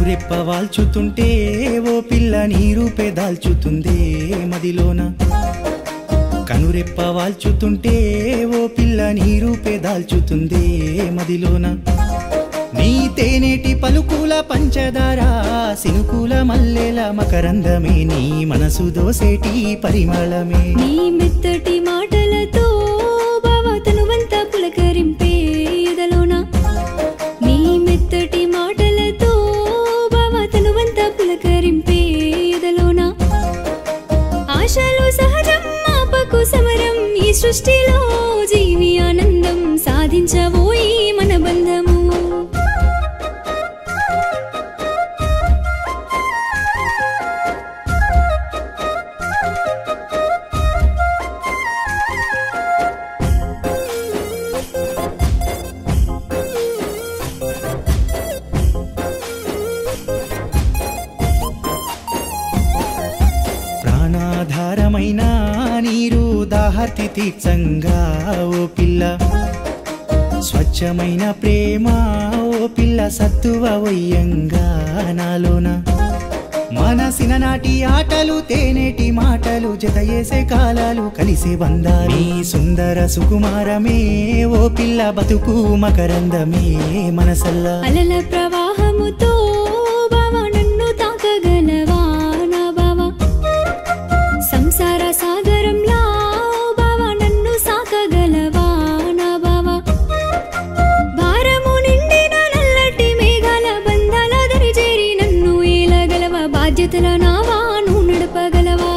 కనురెప్ప వాల్చుతుంటే ఓ పిల్ల నీరు పెదాల్చుతుందే మదిలోన కనురెప్ప వాల్చుతుంటే ఓ పిల్ల నీరు పెదాల్చుతుందే మదిలోన నీ తేనేటి పలుకుల పంచదార సినుకుల మల్లెల మకరందమే నీ మనసు దోసేటి పరిమళమే నీ మెత్తటి మాటలతో బావా తనువంతా పులకరింపే ఎదలోన నీ మెత్తటి మాటలతో బావా తనువంతా పులకరింపే ఎదలోన ఆశలు సహజం ఆపకు సమరం ఈ సృష్టిలో జీవి ఆనందం సాధించబోయి మన బంధము ప్రాణాధారమైన నీరు దాహర్తి తీర్చంగా ఓ పిల్ల స్వచ్ఛమైన ప్రేమ ఓ పిల్ల సత్తువ వయ్యంగా నాలోన మనసిన నాటి ఆటలు తేనేటి మాటలు జతయేసే కాలాలు కలిసే బంధాలు ఈ సుందర సుకుమారమే ఓ పిల్ల బతుకు మకరందమే మనసల్లా అలల ప్రవాహముతో బావా నన్ను తాకగలవా నా బావా సంసార సాగరంలా బావా నన్ను సాకగలవా నా బావా భారము నిండిన నల్లటి మేఘాల బంధాల దరిచేరి నన్ను ఏలగలవా బాధ్యతల నావా నువ్వు నడపగలవా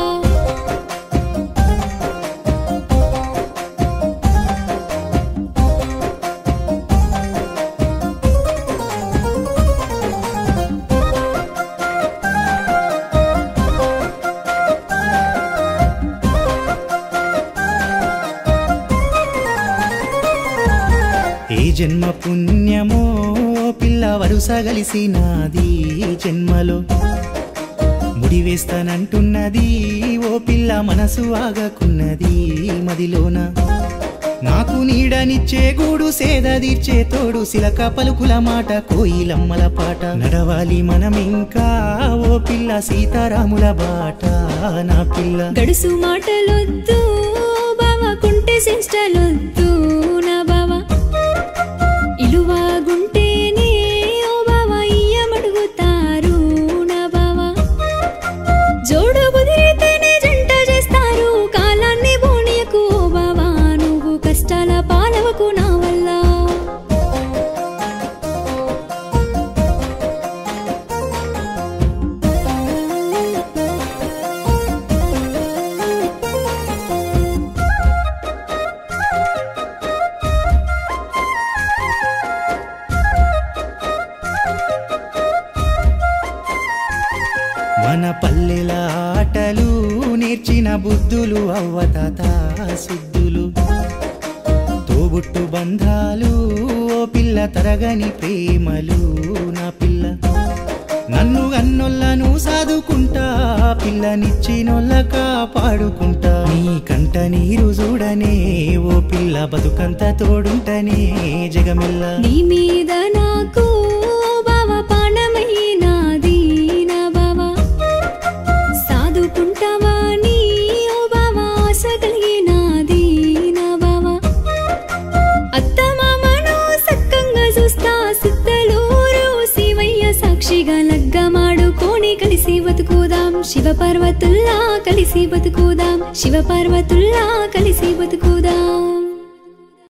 ఏ జన్మ పుణ్యమో పిల్ల వరుస కలిసినాది జన్మలో ముడివేస్తానంటున్నది ఓ పిల్ల మనసు ఆగకున్నది మదిలోన నాకు నీడనిచ్చే గూడు సేద తీర్చే తోడు సిలక పలుకుల మాట కోయిలమ్మల పాట నడవాలి మనమింకా ఓ పిల్ల సీతారాముల బాట నా పిల్ల గడుసు మాటలొద్దు బావా కుంటే శిష్టలొద్దు నా బావా ఇలువాగుంటేనే ఓ బావా ఇయ్యమడుగుతారు నా బావా జోడు కుదిరితేనే జంట చేస్తారు కాలాన్ని బోనియకు ఓ బావా నువ్వు కష్టాల పాలవకు నా వల్ల మన పల్లెల ఆటలు నేర్చిన బుద్ధులు అవ్వతాత సిద్ధులు తోబుట్టు బంధాలు ఓ పిల్ల తరగని ప్రేమలు నా పిల్ల నన్ను గన్నొల్లను సాదుకుంటా పిల్లనిచ్చినొల్ల కాపాడుకుంటా నీ కంట నీరు చూడనే ఓ పిల్ల బతుకంత తోడుంటనే జగమిల్ల నీ మీద నాకు బావా పానమైనాది నా బావా సాదుకుంటావా నీ ఓ బావా ఆశ కలిగినాది నా బావా అత్త మామను సక్కంగా చూస్తా సిద్ధలూరు శివయ్య సాక్షిగా లగ్గమాడుకోని కలిసి బతుకుదాం శివ పార్వతుల్లా కలిసి బతుకుదాం శివ పార్వతుల్లా కలిసి బతుకుదాం